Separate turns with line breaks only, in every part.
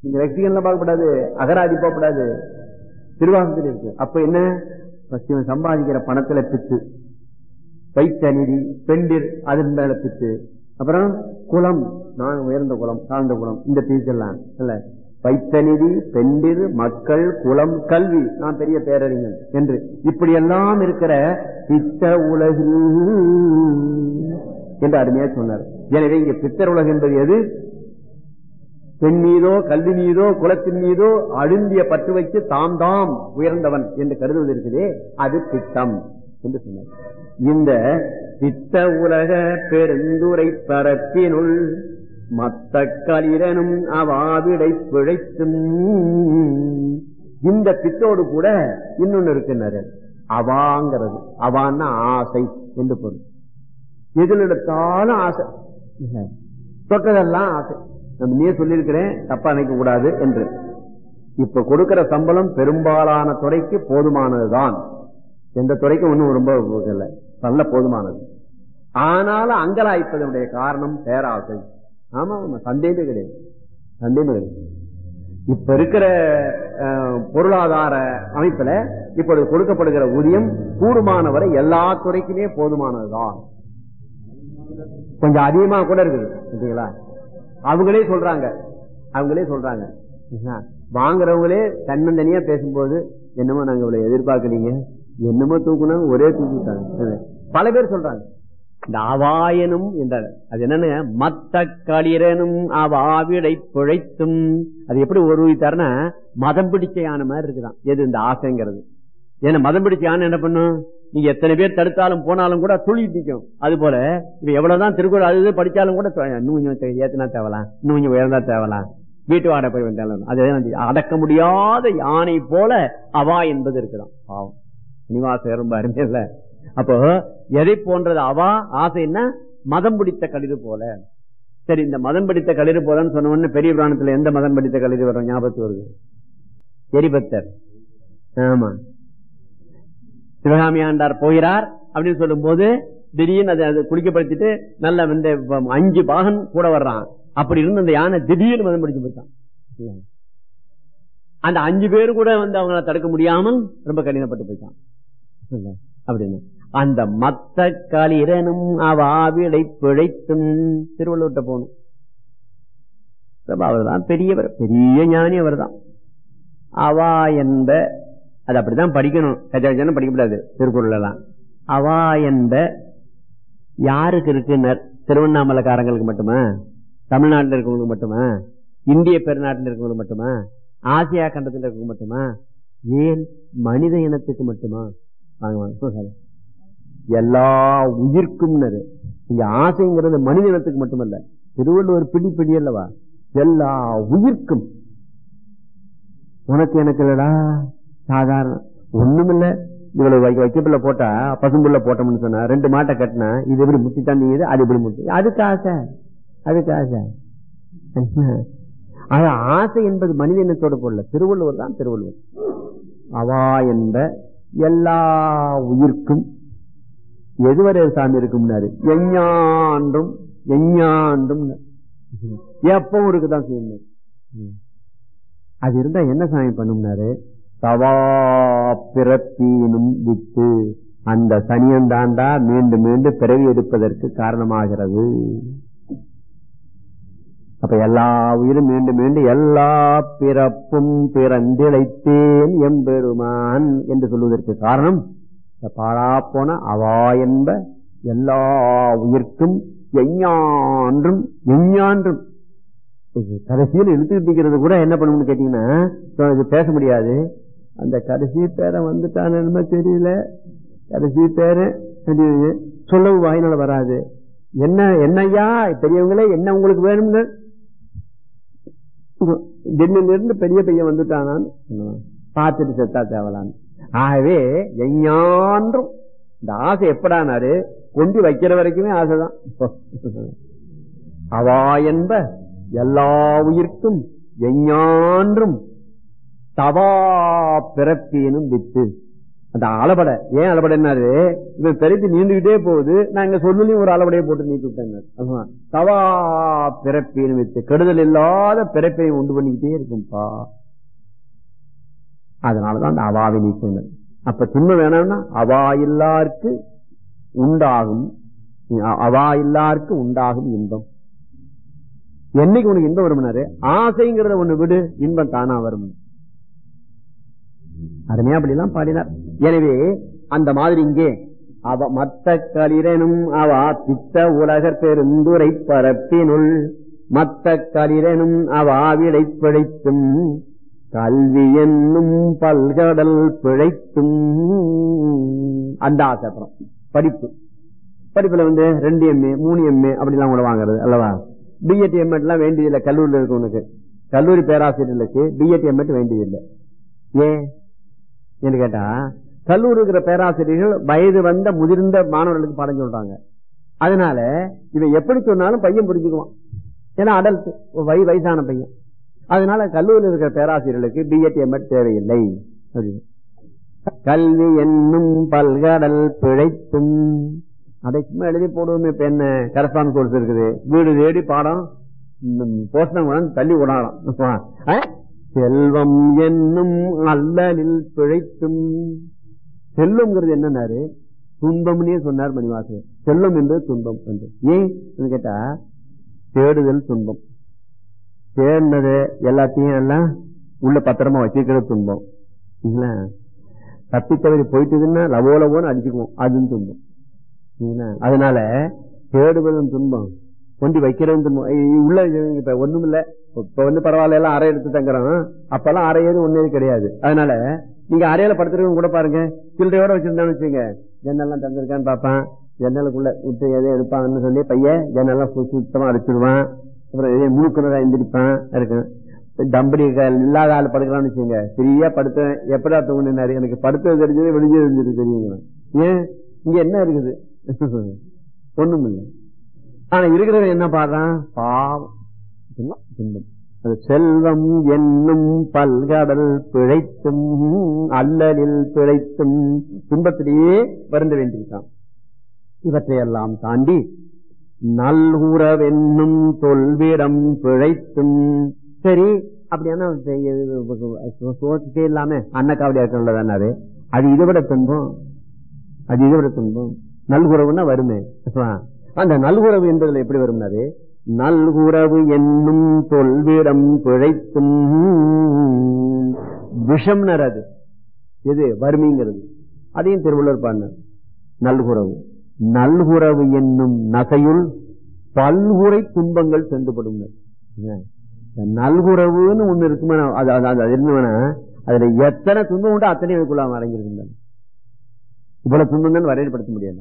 இந்த லெக்சிகன்ல பார்க்கப்படாது அகராதி போகக்கூடாது திருவாசத்தில் இருக்கு அப்ப என்ன first இவன் சம்பாதிக்கிற பணத்துல பித்து வைத்த நிதி பெண்டிர் அதன் மேல பித்து அப்புறம் குலம் நான் உயர்ந்த குலம் தாழ்ந்த குலம் இந்த பீச்செல்லாம் இல்ல வைத்த நிதி பெண்டிர் மக்கள் குலம் கல்வி நான் பெரிய பேரறிஞன் என்று இப்படி எல்லாம் இருக்கிற பித்த உலகில் என்று அருமையா சொன்னார் எனவே இங்க பித்தர் உலகம் என்பது எது பெண் மீதோ கல்வி மீதோ குலத்தின் மீதோ அழுந்திய பற்று வைத்து தாம் தாம் உயர்ந்தவன் என்று கருதுவது இருக்குதே அது பித்தம் என்று சொன்னார் இந்த பித்த உலக பெருந்துரை பரப்பினுள் மத்த களிரனும் அவாவிடை பிழைத்தும் இந்த பித்தோடு கூட இன்னொன்னு இருக்குன்னாரு அவாங்கிறது அவான்னா ஆசை என்று பொருள் எதில் எடுத்தாலும் ஆசை தொட்டதெல்லாம் ஆசை நம்ம நீ சொல்லியிருக்கிறேன் தப்பா நினைக்க கூடாது என்று இப்ப கொடுக்கிற சம்பளம் பெரும்பாலான துறைக்கு போதுமானதுதான் எந்த துறைக்கும் ஒன்றும் ரொம்ப இல்லை நல்ல போதுமானது ஆனாலும் அங்கலாய்ப்பதனுடைய காரணம் பேராசை ஆமா ஆமா சந்தேகமே கிடையாது சந்தேகமே கிடையாது இப்ப இருக்கிற அஹ், பொருளாதார அமைப்புல இப்பொழுது கொடுக்கப்படுகிற ஊதியம் கூடுமானவரை எல்லா துறைக்குமே போதுமானதுதான் கொஞ்சம் அதிகமா கூட இருக்குது சரிங்களா அவங்களே சொல்றாங்க அவங்களே சொல்றாங்க சரிங்களா? வாங்குறவங்களே தன்னந்தனியா பேசும்போது என்னமோ நாங்க இவ்வளவு எதிர்பார்க்கறீங்க என்னமோ தூக்குனாங்க ஒரே தூக்கிட்டாங்க பல பேர் சொல்றாங்க இந்த அவாயனும் என்றார் அது என்னன்னு மத்த களிரனும் அவாவிடை பிழைத்தும் அது எப்படி உருவித்தாருன்னா மதம் பிடிச்ச யானை மாதிரி இருக்குதான் எது இந்த ஆசைங்கிறது ஏன்னா மதம் பிடிச்ச யானை என்ன பண்ணும் நீங்க எத்தனை பேர் தடுத்தாலும் போனாலும் கூட துளி நிற்கும் அது போல இப்ப எவ்வளவுதான் திருக்குறள் அது இது படிச்சாலும் கூட தொ- இன்னும் கொஞ்சம் ஏத்தினா தேவலாம் இன்னும் கொஞ்சம் உயர்ந்தா தேவலாம் வீட்டு வாடகை போய் வந்தாலும் அது அந்த அடக்க முடியாத யானை போல அவா என்பது இருக்குதான் பாவம் நிவாசம் ரொம்ப அருமையா இல்ல அப்போ எதை போன்றது அவா ஆசைன்னா மதம் பிடித்த களிறு போல சரி இந்த மதம் பிடித்த களிறு போலன்னு சொன்ன உடனே பெரிய புராணத்துல எந்த மதம் பிடித்த களிறு வரும் ஞாபகத்து வருது எரிபக்தர் ஆமா சிவகாமி ஆண்டார் போகிறார் அப்படின்னு சொல்லும் போது திடீர்னு அதை அதை குளிக்கப்படுத்திட்டு நல்ல இந்த அஞ்சு பாகன் கூட வர்றான் அப்படி இருந்து அந்த யானை திடீர்னு மதம் பிடிச்சு போயிட்டான் அந்த அஞ்சு பேரு கூட வந்து அவங்கள தடுக்க முடியாமல் ரொம்ப கடினப்பட்டு போயிட்டான் இல்ல, அப்படின்னு அந்த மத்த களிரனும் அவாவிடை பிழைத்தும் திருவள்ளுவர்கிட்ட போகணும் அவர் தான் பெரியவர் பெரிய ஞானி அவர் தான் அவா என்ப அது அப்படிதான் படிக்கணும் கஜ கஜன்னு படிக்கக்கூடாது திருக்குறள் எல்லாம் அவா என்ப யாருக்கு இருக்குன்னர் திருவண்ணாமலைக்காரங்களுக்கு மட்டுமா தமிழ்நாட்டில் இருக்கவங்களுக்கு மட்டுமா இந்திய பெருநாட்டில் இருக்கவங்களுக்கு மட்டுமா ஆசியா கண்டத்தில் இருக்கவங்க மட்டுமா ஏன் மனித இனத்துக்கு மட்டுமா வாங்க வாங்க சொல்லுங்க. எல்லா உயிர்க்கும் இங்க ஆசைங்கிறது மனித இனத்துக்கு மட்டுமல்ல திருவள்ளுவர் பிடி பிடி அல்லவா எல்லா உயிர்க்கும் உனக்கு எனக்கு இல்லடா சாதாரண ஒண்ணுமில்ல இவ்வளவு வைக்க வைக்கப்புள்ள போட்டா பசும்புள்ள போட்டோம்னு சொன்னா ரெண்டு மாட்டை கட்டினா இது எப்படி முத்தி தந்தீங்க அது எப்படி முத்தி அதுக்கு ஆசை அதுக்கு ஆசை அது ஆசை என்பது மனித இனத்தோட பொருள் திருவள்ளுவர் தான் திருவள்ளுவர் அவா என்ப எல்லா உயிர்க்கும் எதுவரை சாமி இருக்கும்னாரு எஞ்ஞான்றும் எஞ்ஞான்றும் எப்பவும் இருக்குதான் செய்யணும் அது இருந்தா என்ன சாமி பண்ணும்னாரு தவா பிறப்பீனும் விட்டு அந்த சனியந்தாண்டா மீண்டும் மீண்டும் பிறவி எடுப்பதற்கு காரணமாகிறது அப்ப எல்லா உயிரும் மீண்டும் மீண்டும் எல்லா பிறப்பும் பிறந்திழைத்தேன் எம்பெருமான் என்று சொல்வதற்கு காரணம் இந்த பாழா போன அவா என்ப எல்லா உயிர்க்கும் எஞ்ஞான்றும் எஞ்ஞான்றும் இது கடைசியில் இழுத்துக்கிட்டு கூட என்ன பண்ணணும்னு கேட்டீங்கன்னா இப்ப இது பேச முடியாது அந்த கடைசி பேரை வந்துட்டான்னு என்னமோ தெரியல கடைசி பேரு தெரியல. சொல்லவும் வாயினால வராது என்ன என்னய்யா பெரியவங்களே என்ன உங்களுக்கு வேணும்னு டெல்லியில இருந்து பெரிய பையன் வந்துட்டானான்னு சொல்லுவான். பார்த்துட்டு செத்தா தேவலான்னு ஆகவே எஞ்ஞான்றும் இந்த ஆசை எப்படானாரு கொண்டு வைக்கிற வரைக்குமே ஆசைதான் அவா என்ப எல்லா உயிர்க்கும் எஞ்ஞான்றும் தவா பிறப்பீனும் வித்து அந்த அளபடை ஏன் அளபடை என்னாரு இவன் பிறப்பி நீண்டுகிட்டே போகுது நான் இங்க சொல்லலையும் ஒரு அளபடையை போட்டு நீட்டு விட்டேன் தவா பிறப்பின்னு வைத்து கெடுதல் இல்லாத பிறப்பை உண்டு பண்ணிக்கிட்டே இருக்கும்பா அதனாலதான் அந்த அவாவை நீக்குங்கள் அப்ப திண்மை வேணாம்னா அவா இல்லாருக்கு உண்டாகும் அவா இல்லாருக்கு உண்டாகும் இன்பம் என்னைக்கு உனக்கு இன்பம் வரும்னாரு ஆசைங்கிறத ஒண்ணு விடு இன்பம் தானா வரும் அருமையா அப்படிலாம் பாடினார் எனவே அந்த மாதிரி இங்கே அவ மத்த களிரனும் அவா பித்த உலகர் பெருந்துரை பரப்பினுள் மத்த களிரனும் அவா விடை பிழைத்தும் கல்வி என்னும் பல்கடல் பிழைத்தும் அந்த ஆசை அப்புறம் படிப்பு படிப்புல வந்து ரெண்டு எம்ஏ மூணு எம்ஏ அப்படிலாம் கூட வாங்குறது அல்லவா பிஎட் எம்எட் எல்லாம் வேண்டியதில்லை கல்லூரியில் இருக்கவனுக்கு கல்லூரி பேராசிரியர்களுக்கு பிஎட் எம்எட் வேண்டியதில்லை ஏன் என்று கேட்டா கல்லூரி இருக்கிற பேராசிரியர்கள் வயது வந்த முதிர்ந்த மாணவர்களுக்கு பாடம் சொல்றாங்க அதனால இவன் எப்படி சொன்னாலும் பையன் புரிஞ்சுக்குவான் ஏன்னா அடல்ட் வய வயசான பையன் அதனால கல்லூரியில் இருக்கிற பேராசிரியர்களுக்கு பிஎட் எம்எட் தேவையில்லை கல்வி என்னும் பல்கடல் பிழைத்தும் அதை சும்மா எழுதி போடுவோம் இப்ப என்ன கரஸ்பாண்ட் கோர்ஸ் இருக்குது வீடு தேடி பாடம் போஷணம் தள்ளி விடலாம் செல்வம் என்னும் அல்லலில் பிழைத்தும் செல்வம்ங்கிறது என்னன்னாரு துன்பம்னே சொன்னார் மணிவாசகர் செல்வம் என்பது துன்பம் என்று ஏன் கேட்டா தேடுதல் துன்பம் தேடினது எல்லாத்தையும் எல்லாம் உள்ள பத்திரமா வச்சிருக்கிறது துன்பம் தப்பி தவறி போயிட்டுதுன்னா லவோ லவோன்னு அடிச்சுக்குவோம் அதுவும் துன்பம் அதனால தேடுவதும் துன்பம் கொண்டு வைக்கிறதும் துன்பம் உள்ள இப்ப ஒண்ணும் இல்ல இப்ப வந்து பரவாயில்ல எல்லாம் அறை எடுத்து தங்குறோம் அப்பெல்லாம் அறையது ஒன்னே கிடையாது அதனால நீங்க அறையில படுத்துருக்கவங்க கூட பாருங்க சில்லறையோட வச்சிருந்தான்னு வச்சுங்க ஜன்னல்லாம் தந்திருக்கான்னு பாப்பான் ஜன்னலுக்குள்ள விட்டு எதை எடுப்பாங்கன்னு சொல்லி பையன் ஜன்னெல்லாம் சுத்தமா அடிச்சிடுவான் அப்புறம் எதையும் முழுக்கிறதா எந்திரிப்பான் இருக்கும் தம்படி இல்லாத ஆள் படுக்கிறான்னு வச்சுங்க ஃப்ரீயா படுத்தேன் எப்படா தூங்கினாரு எனக்கு படுத்தது தெரிஞ்சது வெளியே இருந்தது தெரியுங்க ஏன் இங்க என்ன இருக்குது ஒண்ணும் இல்லை ஆனா இருக்கிறவன் என்ன பாடுறான் பாவம் துன்பம் அது செல்வம் என்னும் பல்கடல் பிழைத்தும் அல்லலில் பிழைத்தும் துன்பத்திலேயே வருந்த வேண்டியிருக்கான் இவற்றையெல்லாம் தாண்டி நல்குறவென்னும் தொல்விடம் பிழைத்தும் சரி அப்படியான சோசிக்கே இல்லாம அன்னக்காவடியா இருக்கிறதானாரு அது இதை விட துன்பம் அது இதை விட துன்பம் நல்குறவுன்னா வருமே அந்த நல்குறவு என்பதுல எப்படி வரும்னாரு நல்குறவு என்னும் தொல்விடம் பிழைத்தும் விஷம்னர் அது எது வறுமைங்கிறது அதையும் திருவள்ளுவர் பாடினார் நல்குறவு நல்குறவு என்னும் நகையுள் பல்குறை துன்பங்கள் சென்றுபடும் நல்குறவுன்னு ஒண்ணு இருக்குமா அது இருந்தவனா அதுல எத்தனை துன்பம் உண்டு அத்தனை இதுக்குள்ள அடங்கியிருக்கின்றன இவ்வளவு துன்பம் தான் வரையப்படுத்த முடியாது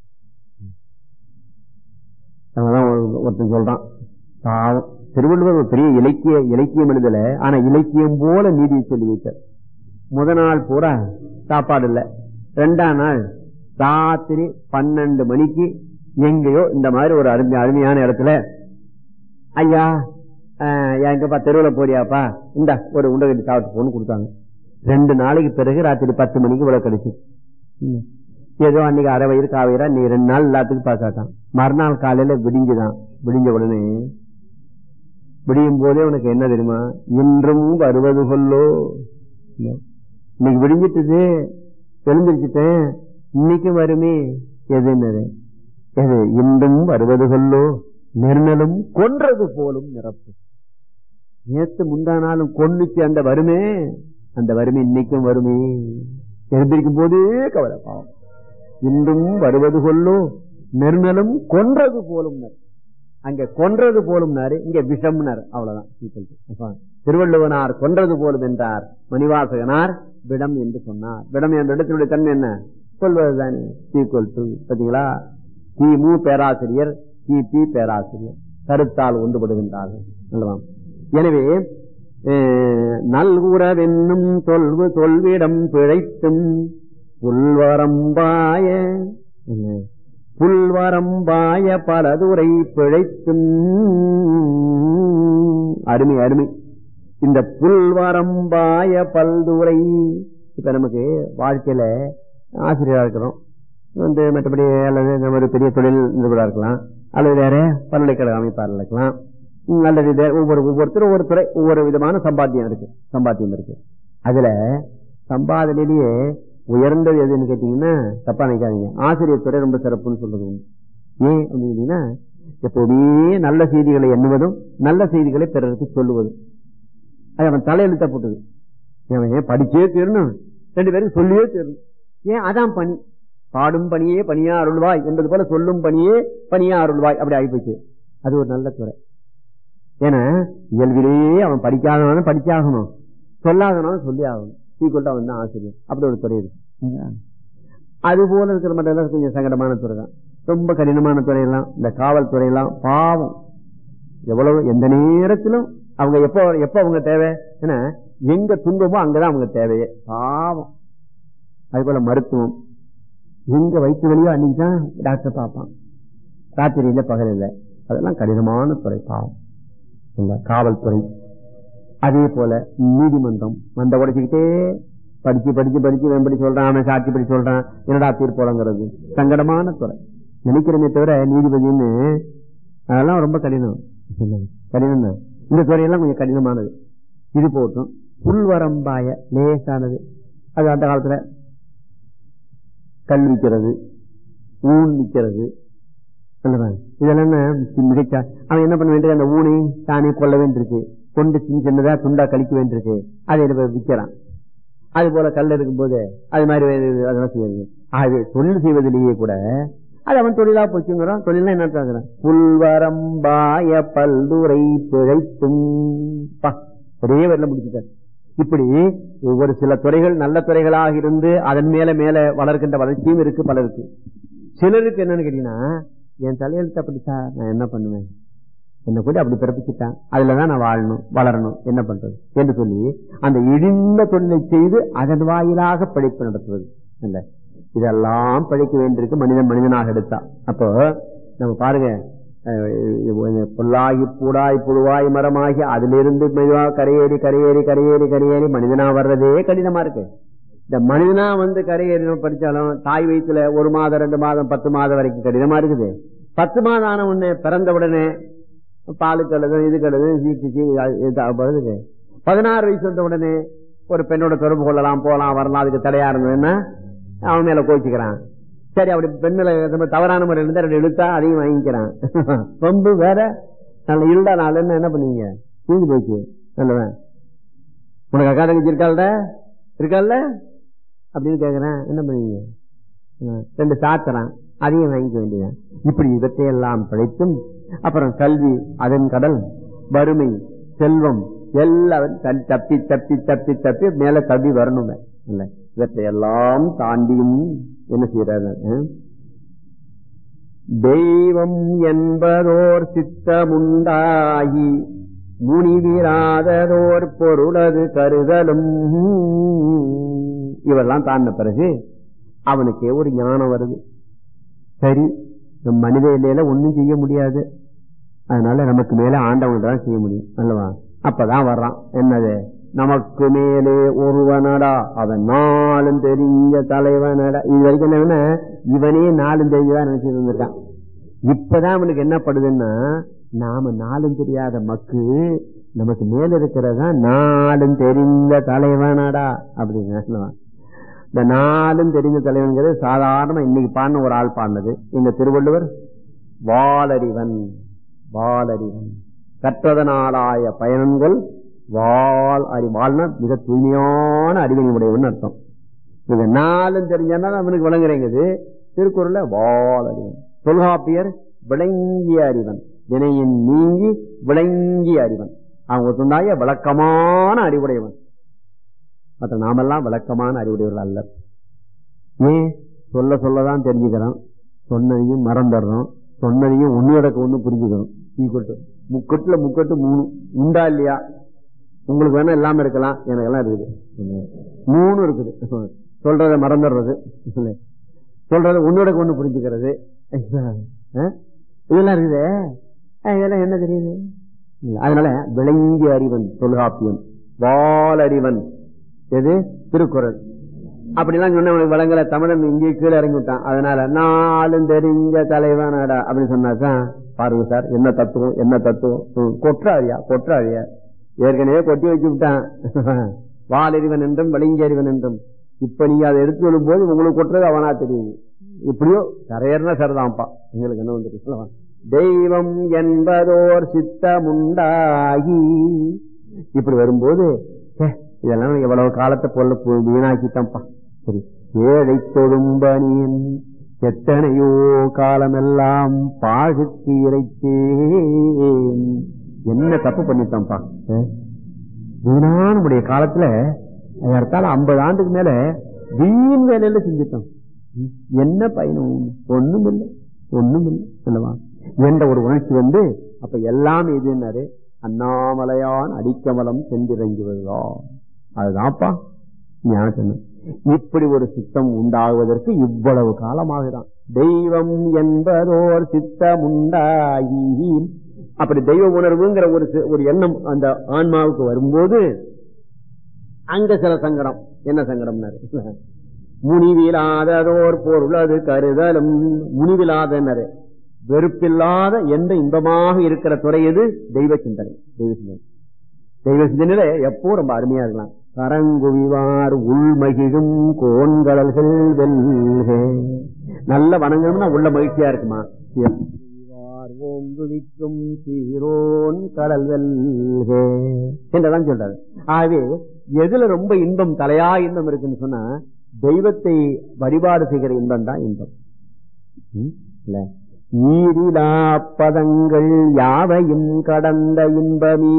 ஒருத்தன் சொல்றான் பாவம் திருவள்ளுவர் ஒரு பெரிய இலக்கிய இலக்கியம் எழுதல ஆனா இலக்கியம் போல நீதியை சொல்லி வைத்தார் முத நாள் பூரா சாப்பாடு இல்ல ரெண்டாம் நாள் ராத்திரி பன்னெண்டு மணிக்கு எங்கேயோ இந்த மாதிரி ஒரு அருமை அருமையான இடத்துல ஐயா எங்கப்பா தெருவில் போறியாப்பா இந்த ஒரு உண்டகட்டி சாப்பிட்டு போன்னு கொடுத்தாங்க ரெண்டு நாளைக்கு பிறகு ராத்திரி பத்து மணிக்கு இவ்வளவு கிடைச்சு ஏதோ அன்னைக்கு அரை வயிறு காவயிரா நீ ரெண்டு நாள் எல்லாத்துக்கும் பாக்காட்டான் மறுநாள் காலையில விடிஞ்சுதான் விடிஞ்ச உடனே விடியும் போதே உனக்கு என்ன தெரியுமா இன்றும் வருவது கொல்லோ இன்னைக்கு விடிஞ்சிட்டது தெரிஞ்சிருச்சுட்டேன் இன்னைக்கும் வருமே எது எது இன்றும் வருவது கொல்லோ நெருநலும் கொன்றது போலும் நிரப்பு நேத்து முந்தானாலும் கொன்னுச்சு அந்த வருமே அந்த வறுமை இன்னைக்கும் வருமே எழுந்திருக்கும் போதே கவலை பாவம் இன்றும் வருவது கொல்லோ நெருநலும் கொன்றது போலும் அங்க கொன்றது போலும் இங்க விஷம்னார் அவ்வளவுதான் திருவள்ளுவனார் கொன்றது போலும் என்றார் மணிவாசகனார் விடம் என்று சொன்னார் விடம் என்ற இடத்தினுடைய தன்மை என்ன சொல்வதுதானே ஈக்குவல் டு பாத்தீங்களா கிமு பேராசிரியர் கிபி பேராசிரியர் கருத்தால் ஒன்றுபடுகின்றார்கள் அல்லவா எனவே நல்குறவென்னும் தொல்வு தொல்விடம் பிழைத்தும் புல்வரம்பாய புல்வரம்பாய பலதுரை பிழைத்தும் அருமை அருமை இந்த புல்வரம்பாய பல்துறை இப்ப நமக்கு வாழ்க்கையில ஆசிரியராக இருக்கிறோம் வந்து மற்றபடி அல்லது இந்த மாதிரி பெரிய தொழில் நிபுணராக இருக்கலாம் அல்லது வேற பல்கலைக்கழக அமைப்பாளர் இருக்கலாம் ம், அல்லது வேற ஒவ்வொரு ஒவ்வொருத்தரும் ஒவ்வொரு துறை ஒவ்வொரு விதமான சம்பாத்தியம் இருக்கு சம்பாத்தியம் இருக்கு அதுல சம்பாதனையிலேயே உயர்ந்தது எதுன்னு கேட்டீங்கன்னா தப்பா நினைக்காதீங்க ஆசிரியர் துறை ரொம்ப சிறப்புன்னு சொல்றது உண்டு. ஏன் அப்படின்னு கேட்டீங்கன்னா எப்போதுமே நல்ல செய்திகளை எண்ணுவதும் நல்ல செய்திகளை பிறருக்கு சொல்லுவதும் அது அவன் தலையெழுத்த போட்டது அவன் ஏன் படிச்சே தீரணும் ரெண்டு பேரும் சொல்லியே தீரணும் ஏன் அதான் பணி பாடும் பணியே பணியா அருள்வாய் என்பது போல சொல்லும் பணியே பணியா அருள்வாய் அப்படி ஆகிப்போச்சு அது ஒரு நல்ல துறை ஏன்னா இயல்பிலேயே அவன் படிக்காதவனும் படிச்சாகணும் சொல்லாதவனும் சொல்லி ஆகணும் ஈக்குவல்ட்டா அவன் தான் ஆசிரியர் அப்படி ஒரு துறை இருக்கு அது போல இருக்கிற மட்டும் எல்லாம் கொஞ்சம் சங்கடமான துறை தான் ரொம்ப கடினமான துறையெல்லாம் இந்த காவல்துறை எல்லாம் பாவம் எவ்வளவு எந்த நேரத்திலும் அவங்க எப்போ எப்போ அவங்க தேவை ஏன்னா எங்க துன்பமோ அங்கதான் அவங்க தேவையே பாவம் அது போல மருத்துவம் எங்க வயிற்று வழியோ அன்னைக்கு தான் டாக்டர் பார்ப்பான் ராத்திரி இல்ல பகல் இல்ல அதெல்லாம் கடினமான துறை பாவம் இல்ல காவல்துறை அதே போல நீதிமன்றம் மந்த உடைச்சுக்கிட்டே படிச்சு படிச்சு படிச்சு வெம்படி சொல்றான் அவன் சாட்சி படி சொல்றான் என்னடா தீர்ப்போலங்கிறது சங்கடமான துறை நினைக்கிறமே தவிர நீதிபதினு அதெல்லாம் ரொம்ப கடினம் கடினம் தான் இந்த துறையெல்லாம் கொஞ்சம் கடினமானது இது போட்டும் புல்வரம்பாய லேசானது அது அந்த காலத்துல கல் விற்கிறது ஊன் விற்கிறது அல்லவா? இதெல்லாம் என்ன மிகச்சா அவன் என்ன பண்ண வேண்டியது அந்த ஊனை தானே கொள்ள வேண்டியிருக்கு கொண்டு சின்ன சின்னதா துண்டா கழிக்க வேண்டியிருக்கு அதை இதை விற்கிறான் அது போல கல் இருக்கும்போது அது மாதிரி வே- அதெல்லாம் செய்யுது ஆகவே தொழில் செய்வதிலேயே கூட அது அவன் தொழிலா போச்சுங்கிறான் தொழிலாம் என்ன அர்த்தம்? புல்வரம்பாய பல்துறை பிழைத்தும் பா, ஒரே வரல முடிச்சுட்டார் இப்படி ஒவ்வொரு சில துறைகள் நல்ல துறைகளாக இருந்து அதன் மேல மேல வளர்க்கின்ற வளர்ச்சியும் இருக்கு பலருக்கு சிலருக்கு என்னன்னு கேட்டீங்கன்னா என் தலையெழுத்து அப்படி சார் நான் என்ன பண்ணுவேன் என்ன கூட அப்படி பிறப்பிச்சுட்டான் அதுலதான் நான் வாழணும் வளரணும் என்ன பண்றது என்று சொல்லி அந்த இழிந்த தொழிலை செய்து அதன் வாயிலாக பிழைப்பு நடத்துவது இல்ல இதெல்லாம் பிழைக்க வேண்டியிருக்கு மனிதன் மனிதனாக எடுத்தா அப்போ நம்ம பாருங்க அஹ், புல்லாகி பூடாய் புழுவாய் மரமாகி அதிலிருந்து மெதுவா கரையேறி கரையேறி கரையேறி கரையேறி மனிதனா வர்றதே கடினமா இருக்கு இந்த மனிதனா வந்து கரையேறி படிச்சாலும் தாய் வயிற்றுல ஒரு மாதம் ரெண்டு மாதம் பத்து மாதம் வரைக்கும் கடினமா இருக்குது பத்து மாதம் ஆன உடனே பிறந்த உடனே பாலு கழுது இது கழுது சீக்கு சீ வருது பதினாறு வயசு வந்த உடனே ஒரு பெண்ணோட தொடர்பு கொள்ளலாம் போலாம் வரலாம் அதுக்கு தடையா இருந்ததுன்னா அவன் மேல கோச்சிக்கிறான் சரி அப்படி பெண் மேல நம்ம தவறான முறையில் இருந்தா ரெண்டு இழுத்தா அதையும் வாங்கிக்கிறான் பம்பு வேற நல்ல இருடா நாள் என்ன பண்ணுவீங்க தீந்து போச்சு நல்லவன் உனக்கு அக்கா தங்கச்சி இருக்காள்ட இருக்கால்ல அப்படின்னு கேக்குறேன் என்ன பண்ணுவீங்க ஆ, ரெண்டு சாத்துறான் அதையும் வாங்கிக்க வேண்டியதான் இப்படி இவற்றையெல்லாம் பிழைத்தும் அப்புறம் கல்வி அதன் கடல் வறுமை செல்வம் எல்லாரும் தன் தப்பி தப்பி தப்பி தப்பி மேல தப்பி வரணும் இல்ல இவற்றையெல்லாம் தாண்டியும் என்ன செய்யறாரு ஆ? தெய்வம் என்பதோர் சித்தமுண்டாகி முனிவிராததோர் பொருளது கருதலும் இவெல்லாம் தாண்டின பிறகு அவனுக்கே ஒரு ஞானம் வருது சரி நம் மனித இல்லையில ஒண்ணும் செய்ய முடியாது அதனால நமக்கு மேல ஆண்டவன் தான் செய்ய முடியும் அல்லவா அப்பதான் வர்றான் என்னது நமக்கு மேலே ஒருவனடா அவன் நாளும் தெரிஞ்ச தலைவனடா இது வரைக்கும் என்ன இவனே நாளும் தெரிஞ்சதா நினைச்சிட்டு இருந்திருக்கான் இப்பதான் அவனுக்கு என்ன படுதுன்னா நாம நாளும் தெரியாத மக்கு நமக்கு மேல இருக்கிறதா நாளும் தெரிந்த தலைவனடா அப்படின்னு சொல்லலாம். இந்த நாளும் தெரிந்த தலைவன்கிறது சாதாரணமா இன்னைக்கு பாடின ஒரு ஆள் பாடினது இந்த திருவள்ளுவர் வாளறிவன் வாளறிவன் கற்றதனாலாய பயனன்கள் வாள் அறி வாழ்னா மிக தூய்மையான அறிவினை உடையவன் அர்த்தம் இது நாளும் தெரிஞ்சானா அவனுக்கு விளங்குறேங்குது திருக்குறள்ல வாள் அறிவன் தொல்காப்பியர் விளங்கிய அறிவன் வினையின் நீங்கி விளங்கிய அறிவன் அவங்க சொன்னாய விளக்கமான அறிவுடையவன் மற்ற நாமெல்லாம் விளக்கமான அறிவுடையவர்கள் அல்ல ஏன் சொல்ல சொல்லதான் தெரிஞ்சுக்கிறோம் சொன்னதையும் மறந்துடுறோம் சொன்னதையும் ஒண்ணு கிடக்க ஒண்ணு புரிஞ்சுக்கணும் ஈக்குவல் முக்கட்டுல முக்கட்டு மூணு உண்டா இல்லையா உங்களுக்கு வேணா இல்லாம இருக்கலாம் எனக்கெல்லாம் இருக்குது மூணு இருக்குது சொல்றத மறந்துடுறது சொல்றத ஒன்னோட ஒண்ணு புரிஞ்சுக்கிறது அஹ், இதெல்லாம் இருக்குது அஹ், இதெல்லாம் என்ன தெரியுது இல்ல, அதனால விளங்கிய அறிவன் தொல்காப்பியன் வாளறிவன் எது திருக்குறள் அப்படிலாம் சொன்ன உனக்கு வழங்கல தமிழன் இங்கே கீழே இறங்கி விட்டான் அதனால நாளும் தெரிஞ்ச தலைவனடா அப்படின்னு சொன்னாதான் பாருங்க சார் என்ன தத்துவம் என்ன தத்துவம் ம், கொற்றாழியா கொற்றாழியா ஏற்கனவே கொட்டி வச்சு விட்டான் வாலறிவன் என்றும் வலிங்கறிவன் என்றும் இப்ப நீங்க அதை எடுத்து சொல்லும் போது உங்களுக்கு கொட்டுறது அவனா தெரியுது இப்படியோ கரையர்னா சரிதான்ப்பா எங்களுக்கு என்ன வந்து தெய்வம் என்பதோர் சித்தமுண்டாகி இப்படி வரும்போது ச்சே, இதெல்லாம் எவ்வளவு காலத்தை போல போ- வீணாக்கிட்டேன்ப்பா சரி ஏழை தொழும்பனியன் எத்தனையோ காலமெல்லாம் பாகுக்கு இறைத்தேன் என்ன தப்பு பண்ணிட்டான்ப்பா ஆ? வீணான நம்முடைய காலத்துல ஏறத்தாழ ஐம்பது ஆண்டுக்கு மேல வீண் வேலையில செஞ்சுட்டோம் ம், என்ன பயனும் ஒண்ணும் இல்லை ஒண்ணும் இல்லை சொல்லவா என்ற ஒரு உணர்ச்சி வந்து அப்ப எல்லாம் எதுன்னாரு அண்ணாமலையான் அடிக்கமலம் சென்றிறங்குவதா அதுதான்ப்பா ஞானம் இப்படி ஒரு சித்தம் உண்டாகுவதற்கு இவ்வளவு காலமாகுதான் தெய்வம் என்பதோர் சித்தம் உண்டாகி அப்படி தெய்வ உணர்வுங்கிற ஒரு சி- ஒரு எண்ணம் அந்த ஆன்மாவுக்கு வரும்போது அங்க சில சங்கடம் என்ன சங்கடம்னாரு முனிவிலாததோர் பொருளது கருதலும் முனிவிலாதனரு வெறுப்பில்லாத எந்த இன்பமாக இருக்கிற துறை எது தெய்வ சிந்தனை தெய்வ சிந்தனை தெய்வ சிந்தனையில எப்போ ரொம்ப அருமையா இருக்கலாம் கரங்குவிவார் உள்மகிழும் கோன்கடல்கள் வெல்க நல்ல வணங்கணும்னா உள்ள மகிழ்ச்சியா இருக்குமா சிவார் ஓங்குவிக்கும் சீரோன் கடல் வெல்க என்றெல்லாம் சொல்றாரு ஆகவே எதுல ரொம்ப இன்பம் தலையா இன்பம் இருக்குன்னு சொன்னா தெய்வத்தை வழிபாடு செய்கிற இன்பம் தான் இன்பம் ம்? இல்ல ஈரிலா பதங்கள் யாவையும் கடந்த இன்பமீ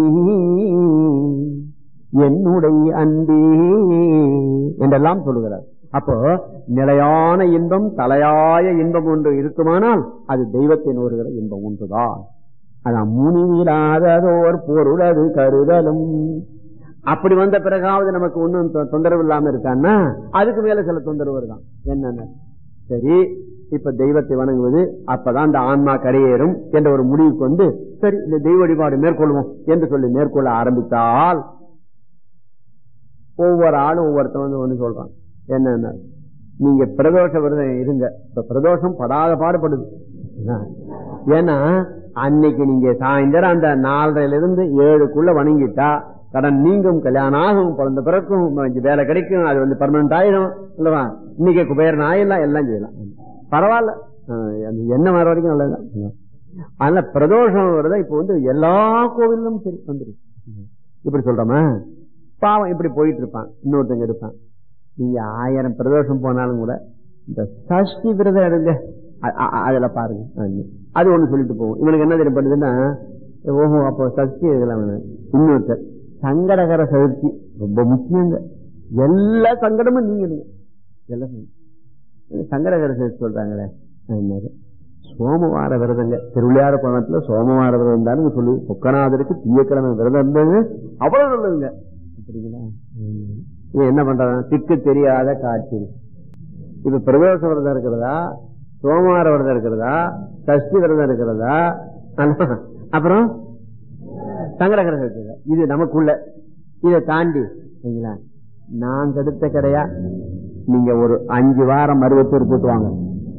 என்னுடைய அன்பே என்றெல்லாம் சொல்லுகிறார் அப்போ நிலையான இன்பம் தலையாய இன்பம் ஒன்று இருக்குமானால் அது தெய்வத்தை நோறுகிற இன்பம் ஒன்றுதான் அதான் முனிவிலாததோர் பொருளது கருதலும் அப்படி வந்த பிறகாவது நமக்கு ஒன்றும் தொந்தரவு இல்லாம இருக்கான்னா அதுக்கு மேல சில தொந்தரவு வருதான் என்னென்ன சரி இப்ப தெய்வத்தை வணங்குவது அப்பதான் இந்த ஆன்மா கரையேறும் என்ற ஒரு முடிவுக்கு வந்து சரி இந்த தெய்வ வழிபாடு மேற்கொள்வோம் என்று சொல்லி மேற்கொள்ள ஆரம்பித்தால் ஒவ்வொரு ஆளும் ஒவ்வொருத்தன் வந்து ஒண்ணு சொல்றான் என்னன்னா நீங்க பிரதோஷ விரதம் இருங்க இப்ப பிரதோஷம் படாத பாடுபடுது என்ன? ஏன்னா அன்னைக்கு நீங்க சாயந்தரம் அந்த நாலரைல இருந்து ஏழுக்குள்ள வணங்கிட்டா கடன் நீங்கும் கல்யாணம் ஆகும் குழந்தை பிறக்கும் கொஞ்சம் வேலை கிடைக்கும் அது வந்து பர்மனன்ட் ஆயிடும் இல்லவா இன்னைக்கு குபேரன் ஆயிடலாம் எல்லாம் செய்யலாம் பரவாயில்ல அஹ் அது என்ன வர வரைக்கும் நல்லதுதான் அதனால பிரதோஷம் வருதா இப்ப வந்து எல்லா கோவிலும் சரி வந்துருக்கு இப்படி சொல்றோமா பாவம் இப்படி போயிட்டு இருப்பான் இன்னொருத்தங்க இருப்பான் நீங்க ஆயிரம் பிரதோஷம் போனாலும் கூட இந்த சஷ்டி விரதம் எடுங்க அ- அ- அதுல பாருங்க ஆமா. அது ஒண்ணு சொல்லிட்டு போவோம் இவனுக்கு என்ன தெரியும் பண்ணுதுன்னா ஓஹோ அப்போ சஷ்டி இதெல்லாம் வேணும். இன்னொருத்தர் சங்கடகர சதுர்த்தி ரொம்ப முக்கியங்க எல்லா சங்கடமும் நீங்க எல்லாம் சங்கடம். சங்கடகர சதுர்த்தி சொல்றாங்களே என்னது சோமவார விரதங்க திருவிளையாட பணத்துல சோமவார விரதம் தான் சொல்லு சொக்கநாதருக்கு தீயக்கிழமை விரதம் இருந்தது அவ்வளவு நல்லதுங்க சரிங்களா ம். இவன் என்ன பண்றான் திக்கு தெரியாத காட்சி இப்ப பிரதோஷ விரதம் இருக்கிறதா சோமவார விரதம் இருக்கிறதா சஷ்டி விரதம் இருக்கிறதா அப்புறம் சங்கடகர இருக்கிறதா இது நமக்குள்ள இதை தாண்டி சரிங்களா நான் தடுத்த கிடையா நீங்க ஒரு அஞ்சு வாரம் மருவத்தூர் போட்டு வாங்க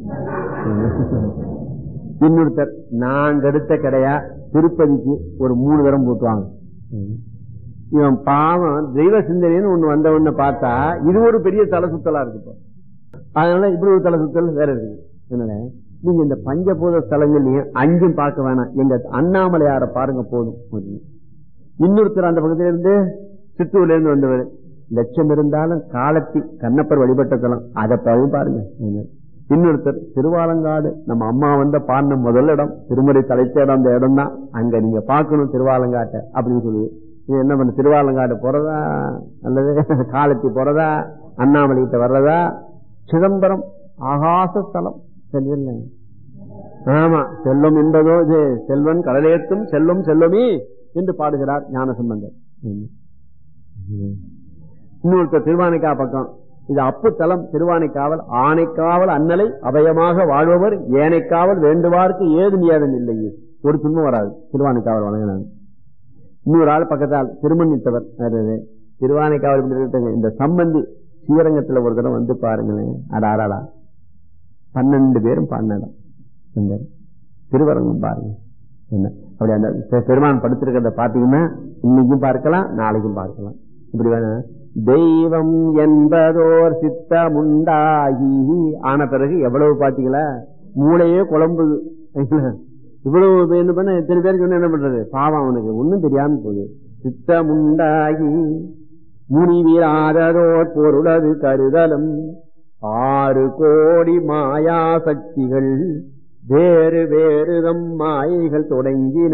இன்னொருத்தர் நான் எடுத்த கடையா திருப்பதிக்கு ஒரு மூணு தரம் போட்டுவாங்க இவன் பாவம் தெய்வ சிந்தனைன்னு ஒண்ணு வந்த உடனே பார்த்தா இது ஒரு பெரிய தலை சுத்தலா இருக்கு இப்போ. அதனால இப்படி ஒரு தலை சுத்தல் வேற இருக்குது அதனால நீங்க இந்த பஞ்சபூத ஸ்தலங்களையும் அஞ்சும் பார்க்க வேணாம் எங்க அண்ணாமலையார பாருங்க போதும் இன்னொருத்தர் அந்த பக்கத்துல இருந்து சித்தூர்ல இருந்து வந்தவர் லட்சம் இருந்தாலும் காலத்தி கண்ணப்பர் வழிபட்ட தலம் அதை பழும் பாருங்க இன்னொருத்தர் திருவாலங்காடு நம்ம அம்மா வந்த பாடின முதல் இடம் திருமலை தலைச்ச இடம் அந்த இடம் தான் அங்க நீங்க பார்க்கணும் திருவாலங்காட்டை அப்படின்னு சொல்லி இது என்ன பண்ண திருவாலங்காடு போறதா அல்லது காலத்தி போறதா அண்ணாமலை கிட்ட வர்றதா சிதம்பரம் ஆகாச ஸ்தலம் சரியில்லை ஆமா செல்வம் என்பதோ இது செல்வன் கடலேற்றும் செல்வம் செல்வமே என்று பாடுகிறார் ஞானசம்பந்தர் ம். ம். இன்னொருத்தர் திருவானைக்கா பக்கம் இது அப்பு தலம் திருவானைக்காவல் ஆனைக்காவல் அன்னலை அபயமாக வாழ்பவர் ஏனைக்காவல் வேண்டுவார்க்கு ஏது நியாதம் இல்லையே ஒரு துன்பம் வராது திருவானைக்காவல் வழங்கினாங்க இன்னொரு ஆள் பக்கத்தால் திருமணித்தவர் திருவானைக்காவல் இப்படி இருக்கட்டுங்க. இந்த சம்பந்தி ஸ்ரீரங்கத்துல ஒரு தடவை வந்து பாருங்களேன் அடாராடா பன்னெண்டு பேரும் பாடினடம் திருவரங்கம் பாருங்க என்ன அப்படி அந்த பெ- பெருமான் படுத்திருக்கிறத பாத்தீங்கன்னா இன்னைக்கும் பார்க்கலாம் நாளைக்கும் பார்க்கலாம் இப்படி வேணா தெய்வம் என்பதோர் சித்தமுண்டாகி ஆன பிறகு எவ்வளவு பாத்தீங்களா மூளையே குழம்புது இவ்வளவு என்ன பண்ண எத்தனை பேர் சொன்ன என்ன பண்றது பாவம் அவனுக்கு ஒண்ணும் தெரியாம போகுது சித்தமுண்டாகி முனிவிராததோர் பொருளது கருதலும் ஆறு கோடி மாயா சக்திகள் வேறு வேறு தம் மாயைகள் தொடங்கின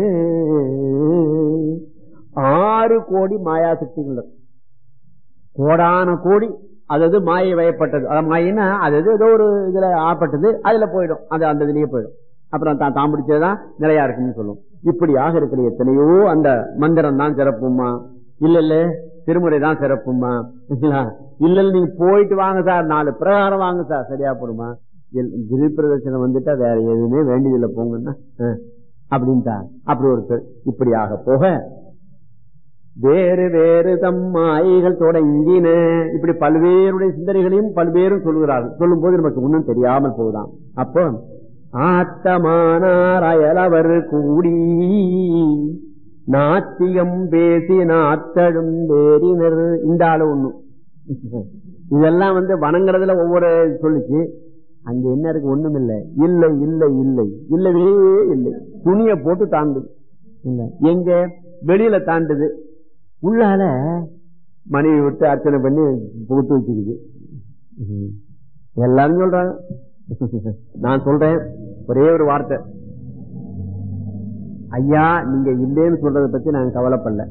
ஆறு கோடி மாயா சக்திகள் கோடான கோடி அதாவது மாயை வயப்பட்டது அதாவது மாயின்னா அது அது ஏதோ ஒரு இதுல ஆப்பட்டது அதுல போயிடும் அது அந்த இதுலயே போயிடும் அப்புறம் தான் தான் பிடிச்சதுதான் நிலையா இருக்குன்னு சொல்லும் இப்படியாக இருக்கிற எத்தனையோ அந்த மந்திரம் தான் சிறப்புமா இல்ல இல்ல திருமுறை தான் சிறப்புமா இல்ல இல்ல நீங்க போயிட்டு வாங்க சார் நாலு பிரகாரம் வாங்க சார் சரியா போடுமா கிரி பிரதர்சனம் வந்துட்டா வேற எதுவுமே வேண்டியதில்லை போங்கன்னா அஹ், அப்படின்ட்டார் அப்படி ஒருத்தர் இப்படியாக போக வேறு வேறு தம் மாயைகள் தொடங்கின இப்படி பல்வேறுடைய சிந்தனைகளையும் பல்வேறும் சொல்கிறார்கள் சொல்லும் போது நமக்கு ஒன்றும் தெரியாமல் போகுதாம் அப்போ ஆத்தமானார் அயலவர் கூடி நாத்தியம் பேசி நாத்தழும் வேறினர் இந்த ஆளு ஒண்ணு இதெல்லாம் வந்து வணங்குறதுல ஒவ்வொரு சொல்லிச்சு அங்க என்ன இருக்கு ஒண்ணும் இல்லை இல்லை இல்லை இல்லை இல்லவே இல்லை துணிய போட்டு தாண்டுது இல்ல எங்க வெளியில தாண்டுது உள்ளால மனைவி விட்டு அர்ச்சனை பண்ணி புகுத்து வச்சுக்குது ம். எல்லாரும் சொல்றாங்க நான் சொல்றேன் ஒரே ஒரு வார்த்தை ஐயா நீங்க இல்லைன்னு சொல்றதை பத்தி நாங்க கவலைப்படல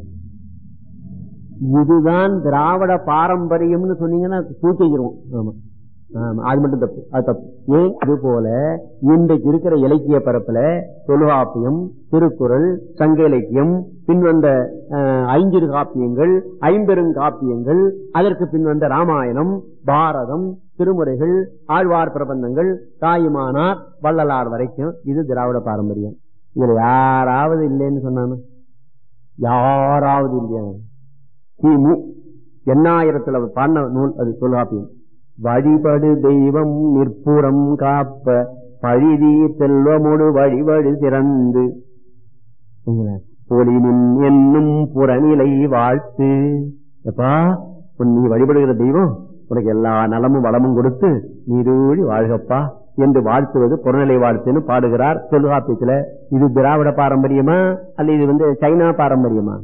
இதுதான் திராவிட பாரம்பரியம்னு சொன்னீங்கன்னா தூக்கிக்கிறோம் ஆமா ஆமா, அது மட்டும் தப்பு அது தப்பு ஏன் இது போல இன்றைக்கு இருக்கிற இலக்கிய பரப்புல தொல்காப்பியம் திருக்குறள் சங்க இலக்கியம் பின் வந்த அஹ், ஐஞ்சிறு காப்பியங்கள் ஐம்பெருங்காப்பியங்கள் அதற்கு பின் வந்த ராமாயணம் பாரதம் திருமுறைகள் ஆழ்வார் பிரபந்தங்கள் தாயுமானார் வள்ளலார் வரைக்கும் இது திராவிட பாரம்பரியம் இதுல யாராவது இல்லைன்னு சொன்னானு யாராவது இல்லையா கிமு எண்ணாயிரத்துல அவர் பாடின நூல் அது தொல்காப்பியம் வழிபடு தெய்வம் நிற்புறம் காப்ப பழிதி செல்வமோடு வழிபடு சிறந்து பொலினின் என்னும் புறநிலை வாழ்த்து எப்பா உன் நீ வழிபடுகிற தெய்வம் உனக்கு எல்லா நலமும் வளமும் கொடுத்து நீரூழி வாழ்கப்பா என்று வாழ்த்துவது புறநிலை வாழ்த்துன்னு பாடுகிறார் தொல்காப்பியத்துல இது திராவிட பாரம்பரியமா அல்ல இது வந்து சைனா பாரம்பரியமா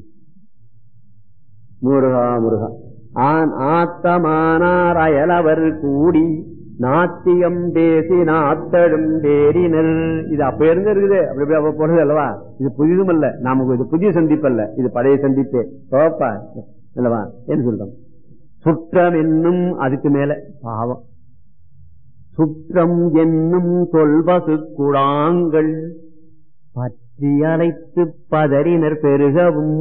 முருகா முருகா ஆன் ஆத்தமானார் அயலவர் கூடி நாத்தியம் பேசி நாத்தடும் பேரினர் இது அப்ப இருந்து இருக்குது அப்படி அப்படி அப்ப போறது அல்லவா இது புதிதும் அல்ல நமக்கு இது புதிய சந்திப்பு அல்ல இது பழைய சந்திப்பே போப்பா அல்லவா என்ன சொல்றோம் சுற்றம் என்னும் அதுக்கு மேல பாவம் சுற்றம் என்னும் சொல்பசு குழாங்கள் பற்றி அழைத்து பதறினர் பெருகவும்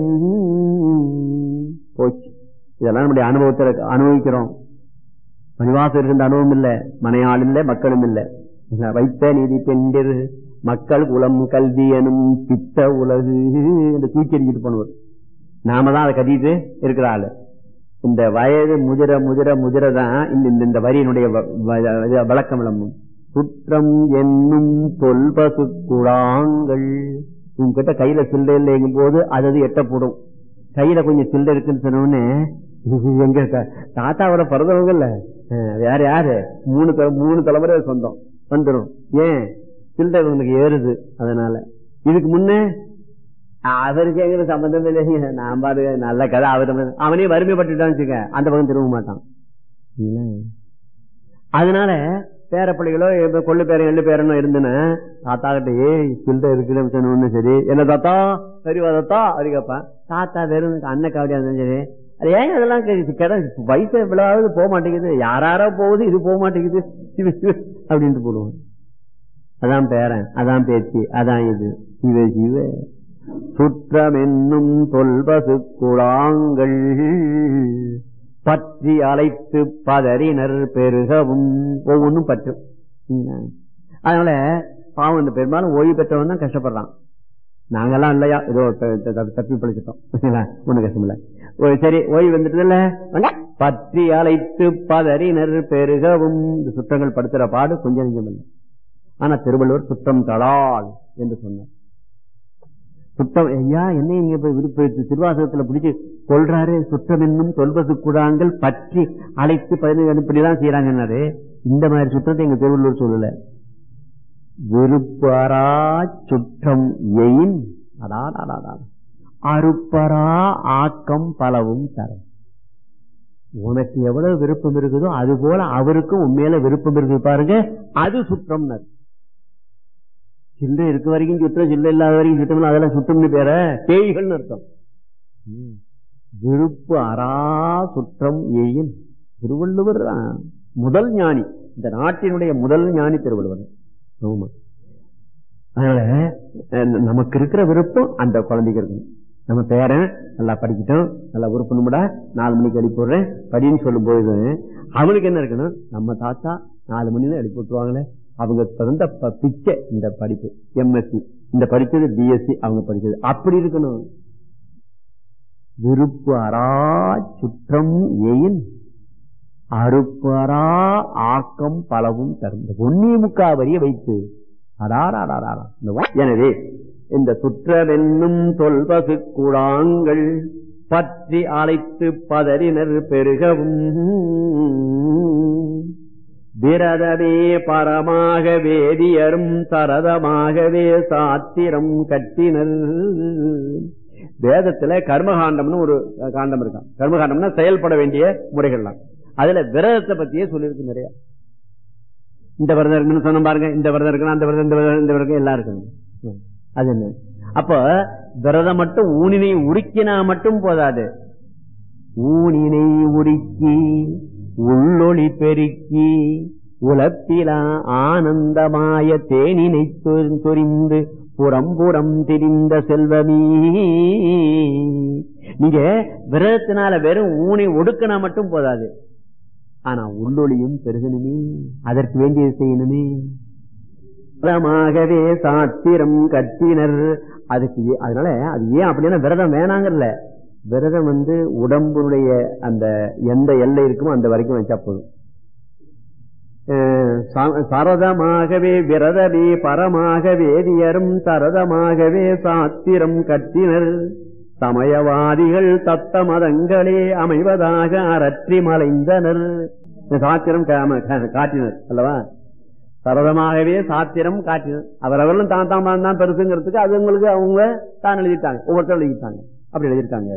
போச்சு இதெல்லாம் நம்முடைய அனுபவத்தில் அனுபவிக்கிறோம் மணிவாசம் இருக்கின்ற அனுபவம் இல்ல மனையாள் இல்ல மக்களும் இல்ல இல்ல, வைத்த நீதி பெண்டிர் மக்கள் குலம் கல்வி எனும் பித்த உலகு என்று தூக்கி எறிஞ்சிட்டு போனவர் நாம தான் அதை கட்டிட்டு இருக்கிற ஆளு இந்த வயது முதிர முதிர முதிர தான் இந்த இந்த- இந்த வரியினுடைய வ- வ- இது வழக்கம் விளம்பும் சுற்றம் என்னும் தொல்பசு குழாங்கள் உங்ககிட்ட கையில சில்லறை இல்லைங்கும் போது அது அது எட்டப்படும் கையில கொஞ்சம் சில்லறை இருக்குன்னு சொன்னோடனே இது எங்க த- தாத்தாவோட பிறந்தவங்கல்ல அஹ், வேற யாரு மூணு தல- மூணு தலைமுறை சொந்தம் வந்துடும் ஏன் சில்லறை உனக்கு ஏறுது அதனால இதுக்கு முன்னே அவருக்கு எங்க சம்பந்தம் இல்லைங்க நான் பாரு நல்ல கதை அவர் அவனே வறுமைப்பட்டுட்டான்னு வச்சுக்க அந்த பக்கம் திரும்ப மாட்டான் இல்ல. அதனால பேர பிள்ளைகளோ இப்ப கொள்ளு பேரன் எள்ளு பேரனோ இருந்துன்னு தாத்தா கிட்ட ஏய் சில்ற இருக்குன்னு சொன்ன சரி என்ன தாத்தா சரிவா தாத்தா அப்படி கேட்பான் தாத்தா வெறும் அண்ணன் காவடியா இருந்தாலும் சரி அது ஏன் அதெல்லாம் கே- கிட வயசு எவ்வளவு போக மாட்டேங்குது யாராரோ போகுது இது போக மாட்டேங்குது இது இது அப்படின்ட்டு போடுவோம் அதான் பேரன் அதான் பேச்சு அதான் இது சிவ சிவ சுற்றம் என்னும் தொல்பசு குழாங்கள் பற்றி அழைத்து பதறினர் பெருகவும் ஒவ்வொன்றும் பற்றும் அதனால பாவம் இந்த பெரும்பாலும் ஓய்வு பெற்றவன் தான் கஷ்டப்படுறான் நாங்கெல்லாம் இல்லையா ஏதோ த- த- த- தப்பி பிழைச்சிட்டோம் ஒண்ணு கஷ்டம் இல்ல ஓ, சரி ஓய்வு வந்துட்டு இல்ல பற்றி அழைத்து பதறினர் பெருகவும் இந்த சுற்றங்கள் படுத்துற பாடு கொஞ்சம் நெஞ்சம் இல்லை ஆனா திருவள்ளுவர் சுற்றம் தளால் என்று சொன்னார் சுத்தம் ஐயா என்ன நீங்க இப்ப விருப்ப திருவாசகத்துல பிடிச்சு கொள்றாரு சுற்றம் என்னும் தொல்பசு கூடாங்கள் பற்றி அழைத்து பதினேழு இப்படிதான் செய்யறாங்கன்னாரு இந்த மாதிரி சுற்றத்தை எங்க திருவள்ளுவர் சொல்லல விருப்பரா சுற்றம் எயின் அடாடாடா அருப்பரா ஆக்கம் பலவும் தரும் உனக்கு எவ்வளவு விருப்பம் இருக்குதோ அது போல அவருக்கும் உண்மையில விருப்பம் இருக்குது பாருங்க அது சுற்றம்னர் சில்லை இருக்க வரைக்கும் சுற்றம் சில்லை இல்லாத வரைக்கும் சுற்றம் அதெல்லாம் சுற்றம்னு பேர பேய்கள்னு அர்த்தம் விருப்பு அரா சுற்றம் ஏயின் திருவள்ளுவர் முதல் ஞானி இந்த நாட்டினுடைய முதல் ஞானி திருவள்ளுவர் ஆமா அதனால நமக்கு இருக்கிற விருப்பம் அந்த குழந்தைக்கு இருக்கணும் நம்ம பேரன் நல்லா படிக்கட்டும் நல்லா உறுப்பணும்டா நாலு மணிக்கு அடி போடுறேன் படின்னு சொல்லும் பொழுது அவனுக்கு என்ன இருக்கணும் நம்ம தாத்தா நாலு மணில அடி போட்டுருவாங்களே அவங்க பிறந்த பிச்சை இந்த படிப்பு எம்எஸ்சி இந்த படிச்சது பிஎஸ்சி அவங்க படிச்சது அப்படி இருக்கணும் விருப்பு அரா சுற்றம் ஏயின் அறுப்பரா ஆக்கம் பலவும் தரும் ஒன்னே முக்கா வரிய வைத்து அடாராடாரா எனவே இந்த சுற்றவென்னும் சொல்வகு குழாங்கள் பற்றி அழைத்து பதறினர் பெருகவும் விரதமே பரமாக வேதியரும் சரதமாகவே சாத்திரம் கட்டினர் வேதத்துல கர்மகாண்டம்னு ஒரு காண்டம் இருக்கான் கர்மகாண்டம்னா செயல்பட வேண்டிய முறைகள்லாம் அதுல விரதத்தை பத்தியே சொல்லியிருக்கு நிறைய இந்த விரதம் இருக்குன்னு சொன்ன பாருங்க இந்த விரதம் இருக்கணும் அந்த விரதம் இந்த விரதம் இந்த விரதம் எல்லாம் இருக்கணும் அது என்ன அப்ப விரதம் மட்டும் ஊனினை உருக்கினா மட்டும் போதாது ஊனினை உருக்கி உள்ளொளி பெருக்கி உலப்பிலா ஆனந்தமாய தேனினை சொரிந்து புறம்புறம் திரிந்த செல்வமீ நீங்க விரதத்தினால வெறும் ஊனை ஒடுக்கினா மட்டும் போதாது ஆனா உள்ளொளியும் பெருகணுமே அதற்கு வேண்டியது செய்யணுமே விரதமாகவே சாத்திரம் கட்டினர் அதுக்கு அதனால அது ஏன் அப்படின்னா விரதம் வேணாங்கல்ல விரதம் வந்து உடம்புடைய அந்த எந்த எல்லை இருக்குமோ அந்த வரைக்கும் வச்சா போதும் சரதமாகவே விரதமே பரமாக வேதியரும் சரதமாகவே சாத்திரம் கட்டினர் சமயவாதிகள் தத்த மதங்களே அமைவதாக அரற்றி மலைந்தனர் சாத்திரம் காட்டினர் அல்லவா சரதமாகவே சாத்திரம் காட்டினர் அவரவர்களும் தான் தான் தான் பெருசுங்கிறதுக்கு அது உங்களுக்கு அவங்க தான் எழுதிட்டாங்க ஒவ்வொருத்தரும் எழுதிட்டாங்க அப்படி எழுதியிருக்காங்க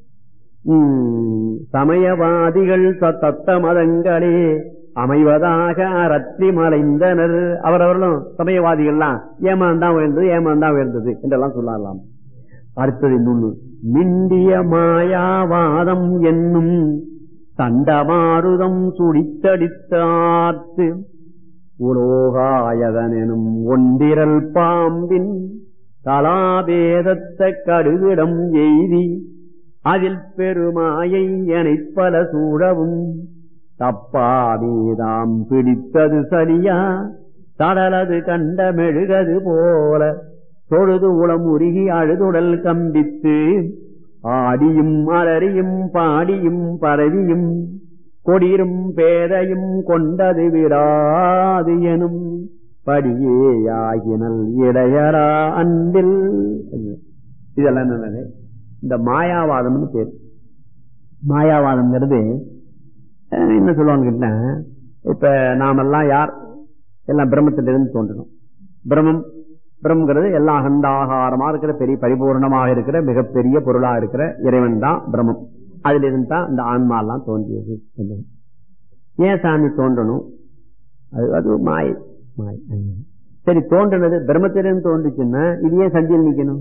சமயவாதிகள் தத்த மதங்களே அமைவதாக அரற்றி மலைந்தனர் அவரவர்களும் சமயவாதிகள்லாம் ஏமாந்தான் உயர்ந்தது ஏமாந்தான் உயர்ந்தது என்றெல்லாம் சொல்லலாம் அடுத்தது இன்னொன்னு மிண்டிய மாயாவாதம் என்னும் தண்டமாருதம் சுடித்தடித்தார்த்து உலோகாயதனும் ஒன்றிரல் பாம்பின் கலாபேதத்த கடுகிடம் எய்தி அதில் பெருமாயை எனப் பல சூழவும் தப்பாமீதாம் பிடித்தது சரியா தடலது கண்ட மெழுகது போல தொழுது உளம் உருகி அழுதுடல் கம்பித்து ஆடியும் அலறியும் பாடியும் பரவியும் கொடிரும் பேதையும் கொண்டது விடாது எனும் படியேயாகினல் இடையரா அன்பில் இதெல்லாம் என்னது இந்த மாயாவாதம்னு பேர் மாயாவாதம்ங்கிறது என்ன சொல்லுவாங்க கேட்டா இப்ப நாமெல்லாம் யார் எல்லாம் பிரம்மத்திலிருந்து தோன்றணும் பிரம்மம் பிரம்மங்கிறது எல்லா அகண்டாகாரமா இருக்கிற பெரிய பரிபூர்ணமாக இருக்கிற மிகப்பெரிய பொருளா இருக்கிற இறைவன் தான் பிரம்மம் அதுல இருந்து தான் இந்த ஆன்மா எல்லாம் தோன்றியது ஏன் சாமி தோன்றணும் அது அது மாய் மாய் சரி தோன்றினது பிரம்மத்திலிருந்து தோன்றுச்சுன்னா இது ஏன் சந்தியில் நிக்கணும்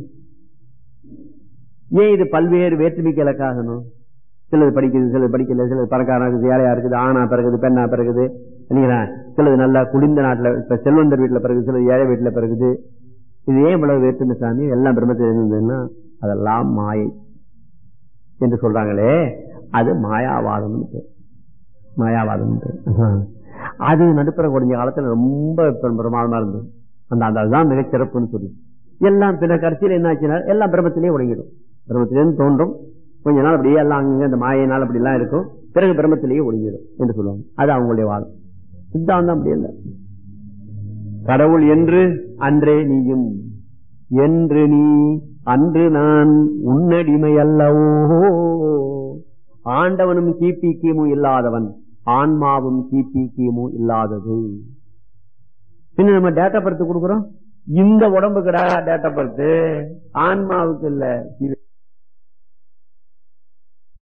ஏன் இது பல்வேறு வேற்றுமைக்கு இலக்காகணும் சிலது படிக்குது சிலது படிக்கல சிலது பறக்காரா இருக்குது ஏழையா இருக்குது ஆனா பிறகுது பெண்ணா பிறகுது இல்லைங்களா சிலது நல்லா குளிர்ந்த நாட்டுல இப்ப செல்வந்தர் வீட்டுல பிறகு சிலது ஏழை வீட்டுல பிறகுது இது ஏன் இவ்வளவு வேற்றுமை சாமி எல்லாம் பிரம்மத்தில் இருந்ததுன்னா அதெல்லாம் மாயை என்று சொல்றாங்களே அது மாயாவாதம் மாயாவாதம் அது நடுப்புற கொஞ்ச காலத்துல ரொம்ப பிரமாதமா இருந்தது அந்த அந்த அதுதான் மிகச் சிறப்புன்னு சொல்லி எல்லாம் பின்ன கடைசியில் என்ன ஆச்சுன்னா எல்லாம் பிரம்மத்திலேயே உடங்கிடும் பிரம்மத்திலேருந்து தோன்றும் கொஞ்ச நாள் அப்படியே எல்லாம் அங்க இந்த மாயினால் அப்படி எல்லாம் இருக்கும் பிறகு பிரம்மத்திலேயே ஒளிஞ்சிடும் என்று சொல்லுவாங்க அது அவங்களுடைய வாதம் சித்தாந்தம் அப்படி இல்லை கடவுள் என்று அன்றே நீயும் என்று நீ அன்று நான் உன்னடிமை அல்லவோ ஆண்டவனும் கிபி கிமு இல்லாதவன் ஆன்மாவும் கிபி கிமு இல்லாதது பின்ன நம்ம டேட்டா பர்த் கொடுக்குறோம் இந்த உடம்புக்கு டேட்டா பர்த் ஆன்மாவுக்கு இல்ல